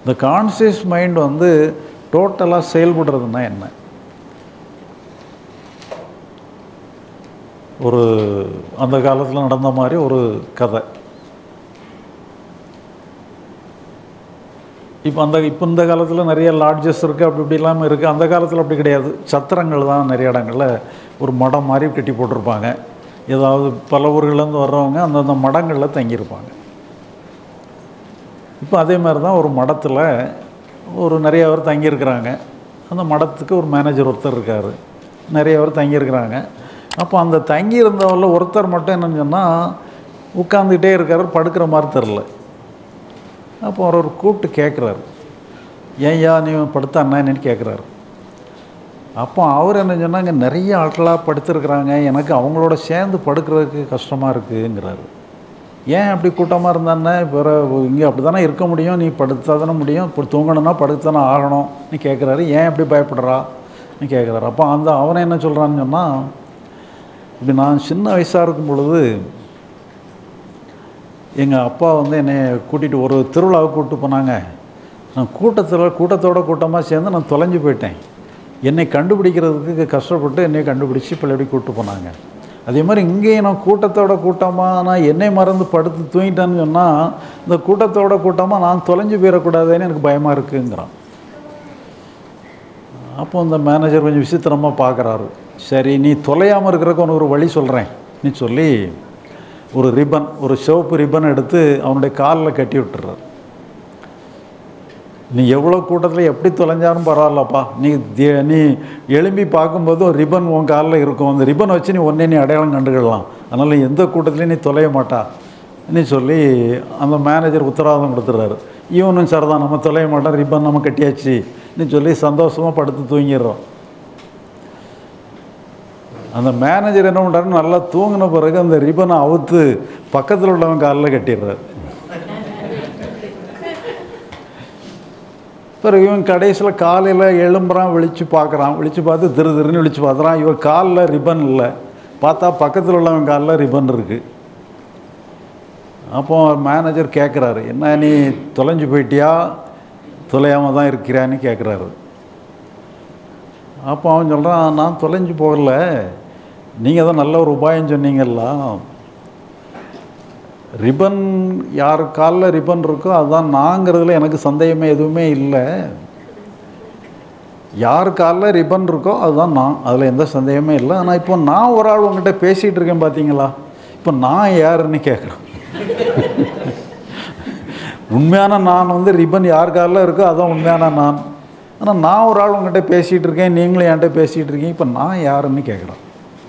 இந்த conscious mind வந்து டோட்டலாக செயல்படுறதுன்னா என்ன ஒரு அந்த காலத்தில் நடந்த மாதிரி ஒரு கதை இப்போ அந்த இப்போ இந்த காலத்தில் நிறைய லாட்ஜஸ் இருக்குது அப்படி இப்படி இல்லாமல் இருக்குது அந்த காலத்தில் அப்படி கிடையாது சத்திரங்கள் தான் நிறைய இடங்களில் ஒரு மடம் மாதிரி கட்டி போட்டிருப்பாங்க ஏதாவது பல ஊர்கள்லேருந்து வர்றவங்க அந்தந்த மடங்களில் தங்கியிருப்பாங்க இப்போ அதே மாதிரி தான் ஒரு மடத்தில் ஒரு நிறைய பேர் தங்கியிருக்கிறாங்க அந்த மடத்துக்கு ஒரு மேனேஜர் ஒருத்தர் இருக்கார் நிறைய பேர் தங்கியிருக்கிறாங்க அப்போ அந்த தங்கியிருந்தவரில் ஒருத்தர் மட்டும் என்னன்னு சொன்னால் உட்காந்துக்கிட்டே இருக்காரு படுக்கிற மாதிரி தெரில அப்போ அவர் ஒரு கூப்பிட்டு கேட்குறாரு ஏன்யா நீ படுத்தா என்னன்னு கேட்குறாரு அப்போ அவர் என்ன சொன்னாங்க நிறைய ஆட்களாக படுத்துருக்குறாங்க எனக்கு அவங்களோட சேர்ந்து படுக்கிறதுக்கு கஷ்டமாக இருக்குங்கிறாரு ஏன் அப்படி கூட்டமாக இருந்தானே பிற இங்கே அப்படி தானே இருக்க முடியும் நீ படுத்தா தானே முடியும் இப்போ தூங்கணும்னா படுத்து தானே ஆகணும் நீ கேட்குறாரு ஏன் அப்படி பயப்படுறா நீ கேட்குறாரு அப்போ அந்த அவனை என்ன சொல்கிறான்னு சொன்னால் இப்படி நான் சின்ன வயசாக இருக்கும் பொழுது எங்கள் அப்பா வந்து என்னை கூட்டிகிட்டு ஒரு திருவிழாவுக்கு கூப்பிட்டு போனாங்க நான் கூட்டத்தில் கூட்டத்தோட கூட்டமாக சேர்ந்து நான் தொலைஞ்சு போயிட்டேன் என்னை கண்டுபிடிக்கிறதுக்கு கஷ்டப்பட்டு என்னை கண்டுபிடிச்சி பழையபடி கூப்பிட்டு போனாங்க அதே மாதிரி இங்கேயும் நான் கூட்டத்தோட கூட்டமாக நான் என்னை மறந்து படுத்து தூங்கிட்டேன்னு சொன்னால் இந்த கூட்டத்தோட கூட்டமாக நான் தொலைஞ்சு போயிடக்கூடாதுன்னு எனக்கு பயமாக இருக்குங்கிறான் அப்போ இந்த மேனேஜர் கொஞ்சம் விசித்திரமாக பார்க்குறாரு சரி நீ தொலையாமல் இருக்கிறதுக்கு உனக்கு ஒரு வழி சொல்கிறேன் நீ சொல்லி ஒரு ரிப்பன் ஒரு சிவப்பு ரிப்பன் எடுத்து அவனுடைய காலில் கட்டி விட்டுறாரு நீ எவ்வளோ கூட்டத்தில் எப்படி தொலைஞ்சாலும் பரவாயில்லப்பா நீ தி- நீ எழும்பி பார்க்கும்போது ஒரு ரிப்பன் உன் காலில் இருக்கும் அந்த ரிப்பன் வச்சு நீ ஒன்றே நீ அடையாளம் கண்டுக்கிடலாம் அதனால் எந்த கூட்டத்துலையும் நீ தொலைய மாட்டா நீ சொல்லி அந்த மேனேஜர் உத்தரவாதம் கொடுத்துட்றாரு இவனும் சரிதான் நம்ம தொலைய மாட்டோம் ரிப்பன் நம்ம கட்டியாச்சு நீ சொல்லி சந்தோஷமாக படுத்து தூங்கிடுறோம் அந்த மேனேஜர் என்ன பண்ணுறாரு நல்லா தூங்கின பிறகு அந்த ரிப்பனை அவுத்து பக்கத்தில் உள்ளவன் காலில் கட்டிடுறாரு பிறகு இவன் கடைசியில் காலையில் எழும்புறான் விழிச்சு பார்க்குறான் விழிச்சு பார்த்து திரு திருன்னு விழிச்சு பார்க்குறான் இவன் காலில் ரிப்பன் இல்லை பார்த்தா பக்கத்தில் உள்ளவன் காலில் ரிப்பன் இருக்குது அப்போ மேனேஜர் கேட்குறாரு என்ன நீ தொலைஞ்சு போயிட்டியா தொலையாமல் தான் இருக்கிறான்னு கேட்குறாரு அப்போ அவன் சொல்கிறான் நான் தொலைஞ்சு போகல நீங்கள் தான் நல்ல ஒரு உபாயம் சொன்னீங்கல்ல ரிப்பன் யார் காலில் ரிப்பன் இருக்கோ அதுதான் நாங்கிறதுல எனக்கு சந்தேகமே எதுவுமே இல்லை யார் காலில் ரிப்பன் இருக்கோ அதுதான் நான் அதில் எந்த சந்தேகமே இல்லை ஆனால் இப்போ நான் ஒரு ஆள் உங்ககிட்ட பேசிகிட்டு இருக்கேன் பார்த்தீங்களா இப்போ நான் யாருன்னு கேட்குறேன் உண்மையான நான் வந்து ரிப்பன் யார் காலில் இருக்கோ அதுதான் உண்மையான நான் ஆனால் நான் ஒரு ஆள் உங்ககிட்ட பேசிகிட்டு இருக்கேன் நீங்களும் என்கிட்ட பேசிகிட்டு இருக்கீங்க இப்போ நான் யாருன்னு கேட்குறேன்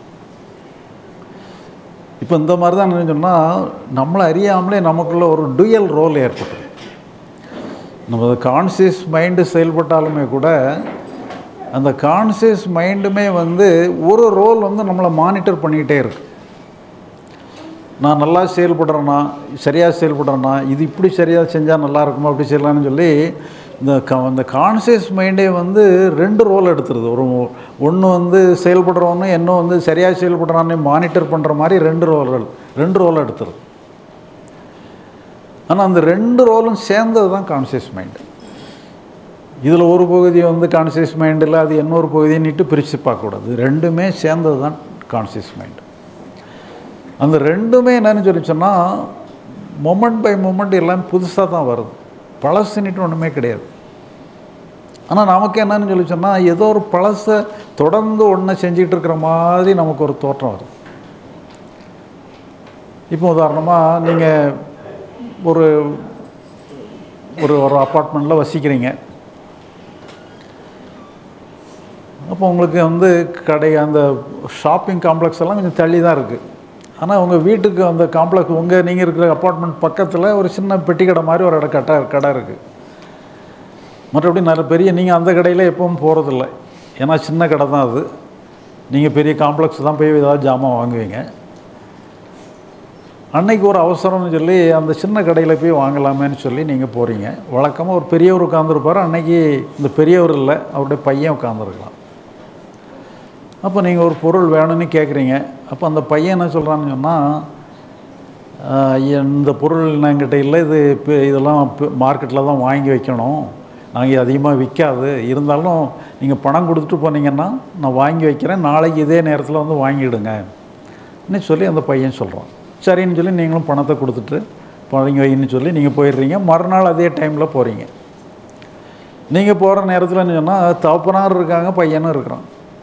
இப்போ இந்த மாதிரி தான் என்ன சொன்னால் நம்மளை அறியாமலே நமக்குள்ள ஒரு டுயல் ரோல் ஏற்பட்டது நம்ம கான்சியஸ் மைண்டு செயல்பட்டாலுமே கூட அந்த கான்சியஸ் மைண்டுமே வந்து ஒரு ரோல் வந்து நம்மளை மானிட்டர் பண்ணிக்கிட்டே இருக்கு நான் நல்லா செயல்படுறேன்னா சரியாக செயல்படுறேன்னா இது இப்படி சரியாக செஞ்சால் நல்லா இருக்குமா அப்படி செய்யலாம்னு சொல்லி இந்த க இந்த கான்சியஸ் மைண்டே வந்து ரெண்டு ரோல் எடுத்துருது ஒரு ஒன்று வந்து செயல்படுறவனு இன்னும் வந்து சரியாக செயல்படுறான்னு மானிட்டர் பண்ணுற மாதிரி ரெண்டு ரோல்கள் ரெண்டு ரோல் எடுத்துருது ஆனால் அந்த ரெண்டு ரோலும் சேர்ந்தது தான் கான்சியஸ் மைண்டு இதில் ஒரு பகுதி வந்து கான்சியஸ் மைண்டில் அது இன்னொரு பகுதின்னுட்டு பிரித்து பார்க்கக்கூடாது ரெண்டுமே சேர்ந்தது தான் கான்சியஸ் மைண்டு அந்த ரெண்டுமே என்னன்னு சொல்லி சொன்னால் மொமெண்ட் பை மொமெண்ட் எல்லாம் புதுசாக தான் வருது பழசுன்னுட்டு ஒன்றுமே கிடையாது ஆனால் நமக்கு என்னன்னு சொல்லி சொன்னால் ஏதோ ஒரு பழசை தொடர்ந்து ஒன்றை செஞ்சிட்டு இருக்கிற மாதிரி நமக்கு ஒரு தோற்றம் வருது இப்போ உதாரணமாக நீங்கள் ஒரு ஒரு ஒரு அப்பார்ட்மெண்ட்டில் வசிக்கிறீங்க அப்போ உங்களுக்கு வந்து கடை அந்த ஷாப்பிங் காம்ப்ளெக்ஸ் எல்லாம் கொஞ்சம் தள்ளி தான் இருக்குது ஆனால் உங்கள் வீட்டுக்கு அந்த காம்ப்ளெக்ஸ் உங்கள் நீங்கள் இருக்கிற அப்பார்ட்மெண்ட் பக்கத்தில் ஒரு சின்ன பெட்டி கடை மாதிரி ஒரு இடம் கடை கடை இருக்குது மற்றபடி நல்ல பெரிய நீங்கள் அந்த கடையில் எப்பவும் போகிறதில்ல ஏன்னா சின்ன கடை தான் அது நீங்கள் பெரிய காம்ப்ளெக்ஸ் தான் போய் ஏதாவது ஜாமான் வாங்குவீங்க அன்னைக்கு ஒரு அவசரம்னு சொல்லி அந்த சின்ன கடையில் போய் வாங்கலாமேன்னு சொல்லி நீங்கள் போகிறீங்க வழக்கமாக ஒரு பெரியவர் உட்காந்துருப்பார் அன்னைக்கு இந்த பெரியவர் இல்லை அவருடைய பையன் உட்காந்துருக்கலாம் அப்போ நீங்கள் ஒரு பொருள் வேணும்னு கேட்குறீங்க அப்போ அந்த பையன் என்ன சொல்கிறான்னு சொன்னால் ஆஹ், இந்த பொருள் என்கிட்ட இல்லை இது இப்போ இதெல்லாம் மார்க்கெட்டில் தான் வாங்கி வைக்கணும் நாங்கள் அதிகமாக விற்காது இருந்தாலும் நீங்கள் பணம் கொடுத்துட்டு போனீங்கன்னா நான் வாங்கி வைக்கிறேன் நாளைக்கு இதே நேரத்தில் வந்து வாங்கிடுங்க ன்னு சொல்லி அந்த பையன் சொல்கிறான் சரின்னு சொல்லி நீங்களும் பணத்தை கொடுத்துட்டு வாங்கி வைன்னு சொல்லி நீங்கள் போயிடுறீங்க மறுநாள் அதே டைமில் போகிறீங்க நீங்கள் போகிற நேரத்தில் என்ன சொன்னால் தகப்பனார் இருக்காங்க பையனும் இருக்கிறான்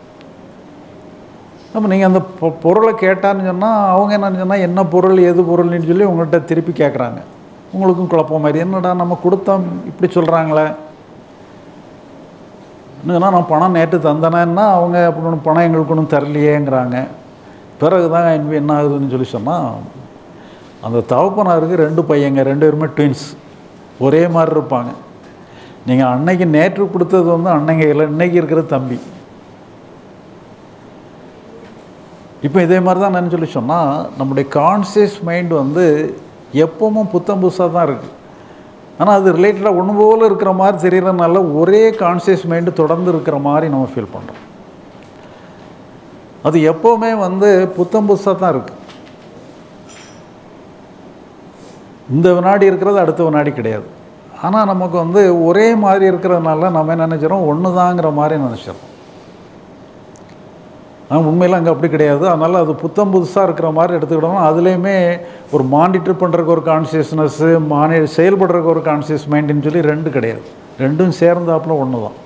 அப்போ நீங்கள் அந்த பொ- பொருளை கேட்டான்னு சொன்னால் அவங்க என்னன்னு சொன்னால் என்ன பொருள் எது பொருள்னு சொல்லி உங்கள்கிட்ட திருப்பி கேட்குறாங்க உங்களுக்கும் குழப்பம் மாதிரி என்னடா நம்ம கொடுத்தோம் இப்படி சொல்கிறாங்களே என்னன்னா நான் பணம் நேற்று தந்தனேன்னா அவங்க அப்படி ஒன்றும் பணம் எங்களுக்கு ஒன்றும் தரலையேங்கிறாங்க பிறகு தான் என்ன என்ன ஆகுதுன்னு சொல்லி சொன்னால் அந்த தகப்பனாருக்கு ரெண்டு பையங்க ரெண்டு பேருமே ட்வின்ஸ் ஒரே மாதிரி இருப்பாங்க நீங்கள் அன்னைக்கு நேற்று கொடுத்தது வந்து அன்னைக்கு இல்லை இன்னைக்கு இருக்கிறது தம்பி இப்போ இதே மாதிரி தான் நான் சொல்லி சொன்னால் நம்முடைய கான்சியஸ் மைண்ட் வந்து எப்பவும் புத்தம் புதுசாக தான் இருக்குது ஆனால் அது ரிலேட்டடாக ஒன்று போல் இருக்கிற மாதிரி தெரியறதுனால ஒரே கான்சியஸ் மைண்டு தொடர்ந்து இருக்கிற மாதிரி நம்ம ஃபீல் பண்ணுறோம் அது எப்போவுமே வந்து புத்தம் புதுசாக தான் இருக்குது இந்த வினாடி இருக்கிறது அடுத்த வினாடி கிடையாது ஆனால் நமக்கு வந்து ஒரே மாதிரி இருக்கிறதுனால நம்ம என்ன நினைச்சிடறோம் ஒன்று தாங்கிற மாதிரி நினச்சிடறோம் ஆனால் உண்மையில் அங்கே அப்படி கிடையாது அதனால் அது புத்தம் புதுசாக இருக்கிற மாதிரி எடுத்துக்கிட்டோம்னா அதுலேயுமே ஒரு மானிட்டர் பண்ணுறதுக்கு ஒரு கான்சியஸ்னஸ்ஸு மானி செயல்படுறதுக்கு ஒரு கான்சியஸ் மைண்டுன்னு சொல்லி ரெண்டு கிடையாது ரெண்டும் சேர்ந்தாப்புல ஒன்று தான்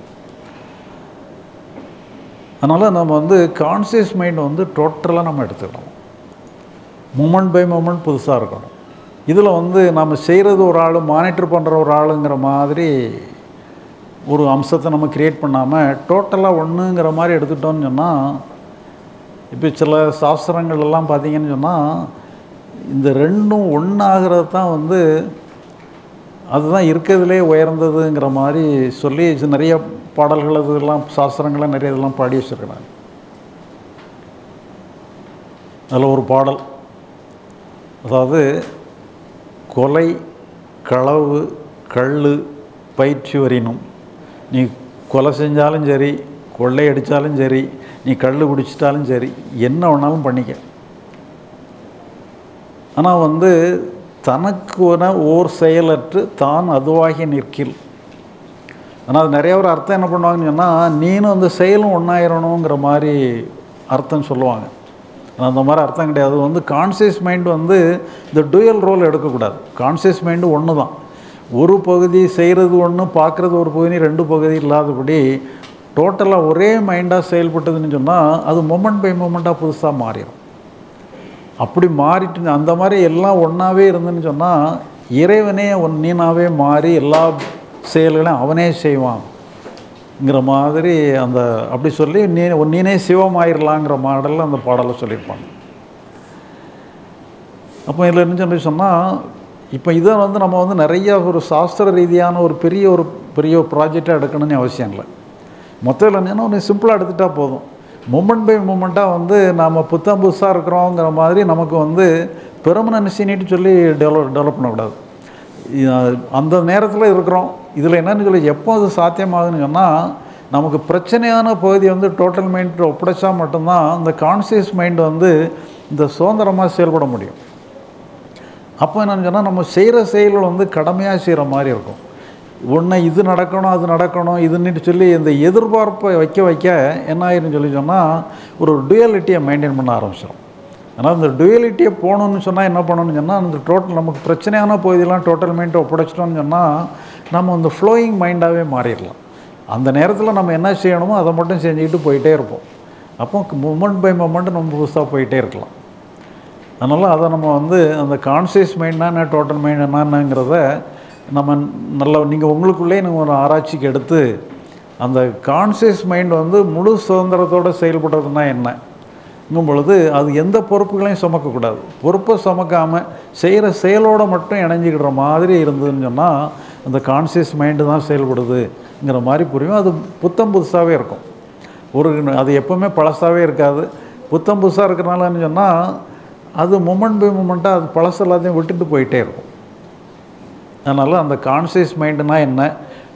அதனால் நம்ம வந்து கான்சியஸ் மைண்ட் வந்து டோட்டலாக நம்ம எடுத்துக்கணும் மூமெண்ட் பை மூமெண்ட் புதுசாக இருக்கணும் இதில் வந்து நம்ம செய்கிறது ஒரு ஆள் மானிட்டர் பண்ணுற ஒரு ஆளுங்கிற மாதிரி ஒரு அம்சத்தை நம்ம கிரியேட் பண்ணாமல் டோட்டலாக ஒன்றுங்கிற மாதிரி எடுத்துட்டோம்னு சொன்னால் இப்போ சில சாஸ்திரங்கள் எல்லாம் பார்த்தீங்கன்னு சொன்னால் இந்த ரெண்டும் ஒன்றாகிறது தான் வந்து அதுதான் இருக்கிறதுலே உயர்ந்ததுங்கிற மாதிரி சொல்லி இது நிறைய பாடல்கள் இதெல்லாம் சாஸ்திரங்களை நிறைய இதெல்லாம் பாடி வச்சுருக்கிறாங்க அதில் ஒரு பாடல் அதாவது கொலை களவு கள்ளு பயிற்சி வரினும் நீ கொலை செஞ்சாலும் சரி கொள்ளை அடித்தாலும் சரி நீ கள்ளு குடிச்சிட்டாலும் சரி என்ன வேணாலும் பண்ணிக்க ஆனால் வந்து தனக்குன ஓர் செயலற்று தான் அதுவாகி நிற்கில் ஆனால் அது நிறைய ஒரு அர்த்தம் என்ன பண்ணுவாங்கன்னு சொன்னால் நீனும் அந்த செயலும் ஒன்றாயிரணுங்கிற மாதிரி அர்த்தம் சொல்லுவாங்க ஆனால் அந்த மாதிரி அர்த்தம் கிடையாது அது வந்து கான்சியஸ் மைண்ட் வந்து இந்த டூயல் ரோல் எடுக்கக்கூடாது கான்சியஸ் மைண்டு ஒன்று தான் ஒரு பகுதி செய்கிறது ஒன்று பார்க்குறது ஒரு பகுதி ரெண்டு பகுதி இல்லாதபடி டோட்டலாக ஒரே மைண்டாக செயல்பட்டதுன்னு சொன்னால் அது மொமெண்ட் பை மொமெண்ட்டாக புதுசாக மாறிடும் அப்படி மாறிட்டு அந்த மாதிரி எல்லாம் ஒன்றாவே இருந்துன்னு சொன்னால் இறைவனே ஒன் நீனாவே மாறி எல்லா செயல்களையும் அவனே செய்வான்ங்கிற மாதிரி அந்த அப்படி சொல்லி நீ நீனே சிவமாயிரலாங்கிற மாடலில் அந்த பாடலை சொல்லியிருப்பாங்க அப்போ இதில் என்ன சொல்லி சொன்னால் இப்போ இதை வந்து நம்ம வந்து நிறைய ஒரு சாஸ்திர ரீதியான ஒரு பெரிய ஒரு பெரிய ப்ராஜெக்டாக எடுக்கணும்னு அவசியம் இல்லை மொத்தத்தில் என்னென்னா ஒன்று சிம்பிளாக எடுத்துகிட்டா போதும் மூமெண்ட் பை மூமெண்ட்டாக வந்து நாம் புத்தம் புதுசாக இருக்கிறோங்கிற மாதிரி நமக்கு வந்து பெர்மனன்சினிட்டு சொல்லி டெவலப் டெவலப் பண்ணக்கூடாது இது- அந்த நேரத்தில் இருக்கிறோம் இதில் என்னன்னு சொல்லி எப்போ அது சாத்தியமாகுதுன்னு சொன்னால் நமக்கு பிரச்சனையான பகுதி வந்து டோட்டல் மைண்ட் ஒப்படைச்சா மட்டும்தான் இந்த கான்சியஸ் மைண்ட் வந்து இந்த சுதந்திரமாக செயல்பட முடியும் அப்போ என்னன்னு சொன்னால் நம்ம செய்கிற செயல்கள் வந்து கடமையாக செய்கிற மாதிரி இருக்கும் ஒன்று இது நடக்கணும் அது நடக்கணும் இதுன்னுட்டு சொல்லி இந்த எதிர்பார்ப்பை வைக்க வைக்க என்ன ஆயிருன்னு சொல்லி சொன்னால் ஒரு டுயலிட்டியை மெயின்டைன் பண்ண ஆரம்பிச்சிடும் ஆனால் இந்த டுயலிட்டியை போகணும்னு சொன்னால் என்ன பண்ணணும்னு சொன்னால் அந்த டோட்டல் நமக்கு பிரச்சனையான பகுதியெல்லாம் டோட்டல் மைண்டை ஒப்படைச்சிட்டோம்னு சொன்னால் நம்ம அந்த ஃப்ளோயிங் மைண்டாகவே மாறிடலாம் அந்த நேரத்தில் நம்ம என்ன செய்யணுமோ அதை மட்டும் செஞ்சுக்கிட்டு போயிட்டே இருப்போம் அப்போ மூமெண்ட் பை மூமெண்ட் நம்ம புதுசாக போயிட்டே இருக்கலாம் அதனால் அதை நம்ம வந்து அந்த கான்சியஸ் மைண்ட்னா என்ன டோட்டல் மைண்ட் என்னங்கிறத நம்ம நல்ல நீங்கள் உங்களுக்குள்ளே நீங்கள் ஒரு ஆராய்ச்சிக்கு எடுத்து அந்த கான்சியஸ் மைண்ட் வந்து முழு சுதந்திரத்தோடு செயல்படுறதுனா என்னங்கும் பொழுது அது எந்த பொறுப்புகளையும் சுமக்கக்கூடாது பொறுப்பை சுமக்காமல் செய்கிற செயலோடு மட்டும் இணைஞ்சிக்கிற மாதிரி இருந்ததுன்னு சொன்னால் அந்த கான்சியஸ் மைண்டு தான் செயல்படுதுங்கிற மாதிரி புரியும் அது புத்தம் புதுசாகவே இருக்கும் ஒரு அது எப்போவுமே பழசாகவே இருக்காது புத்தம் புதுசாக இருக்கிறனாலன்னு சொன்னால் அது மூமெண்ட் பை மூமெண்ட்டாக அது பழசு எல்லாத்தையும் விட்டுட்டு போயிட்டே இருக்கும் அதனால் அந்த கான்சியஸ் மைண்டுனா என்ன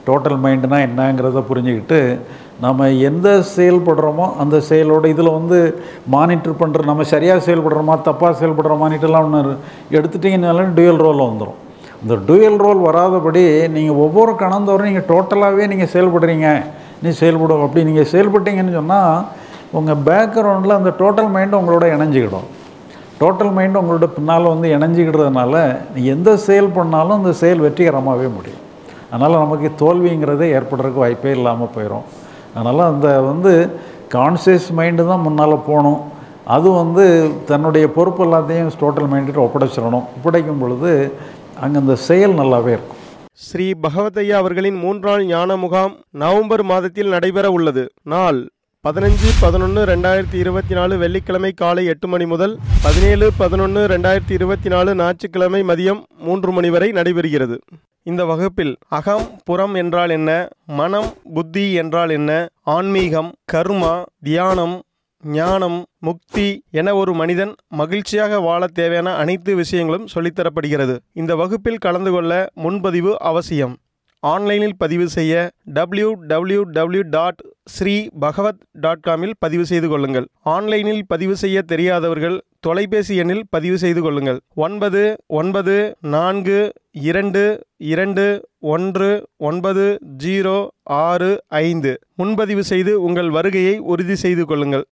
டோட்டல் மைண்டுனா என்னங்கிறத புரிஞ்சுக்கிட்டு நம்ம எந்த செயல்படுறோமோ அந்த செயலோட இதில் வந்து மானிட்டர் பண்ணுற நம்ம சரியாக செயல்படுறோமா தப்பாக செயல்படுற மானிட்டர்லாம் ஒன்று எடுத்துட்டிங்கனாலும் டுயல் ரோல் வந்துடும் இந்த டுயல் ரோல் வராதபடி நீங்கள் ஒவ்வொரு கணந்தோறும் நீங்கள் டோட்டலாகவே நீங்கள் செயல்படுறீங்க நீ செயல்படும் அப்படி நீங்கள் செயல்பட்டீங்கன்னு சொன்னால் உங்கள் பேக்ரவுண்டில் அந்த டோட்டல் மைண்டு உங்களோட இணைஞ்சிக்கிடும் டோட்டல் மைண்டு உங்களோட பின்னால் வந்து இணைஞ்சிக்கிடுறதுனால நீ எந்த செயல் பண்ணாலும் அந்த செயல் வெற்றிகரமாகவே முடியும் அதனால் நமக்கு தோல்விங்கிறதே ஏற்படுறதுக்கு வாய்ப்பே இல்லாமல் போயிடும் அதனால் அந்த வந்து கான்சியஸ் மைண்டு தான் முன்னால் போகணும் அது வந்து தன்னுடைய பொறுப்பு எல்லாத்தையும் டோட்டல் மைண்டுட்டு ஒப்படைச்சிடணும் ஒப்படைக்கும் பொழுது அங்கே அந்த செயல் நல்லாவே இருக்கும் ஸ்ரீ பகவதையா அவர்களின் மூன்றாள் ஞான முகாம் நவம்பர் மாதத்தில் நடைபெற உள்ளது நாள் பதினஞ்சு பதினொன்று ரெண்டாயிரத்தி இருபத்தி நாலு வெள்ளிக்கிழமை காலை எட்டு மணி முதல் பதினேழு பதினொன்று ரெண்டாயிரத்தி இருபத்தி நாலு ஞாயிற்றுக்கிழமை மதியம் மூன்று மணி வரை நடைபெறுகிறது இந்த வகுப்பில் அகம் புறம் என்றால் என்ன மனம் புத்தி என்றால் என்ன ஆன்மீகம் கர்மா தியானம் ஞானம் முக்தி என ஒரு மனிதன் மகிழ்ச்சியாக வாழ தேவையான அனைத்து விஷயங்களும் சொல்லித்தரப்படுகிறது இந்த வகுப்பில் கலந்து கொள்ள முன்பதிவு அவசியம் ஆன்லைனில் பதிவு செய்ய W W W dot Sri Bhagavath dot காமில் பதிவு செய்து கொள்ளுங்கள் ஆன்லைனில் பதிவு செய்ய தெரியாதவர்கள் தொலைபேசி எண்ணில் பதிவு செய்து கொள்ளுங்கள் ஒன்பது ஒன்பது நான்கு இரண்டு இரண்டு ஒன்று ஒன்பது ஜீரோ ஆறு ஐந்து முன்பதிவு செய்து உங்கள் வருகையை உறுதி செய்து கொள்ளுங்கள்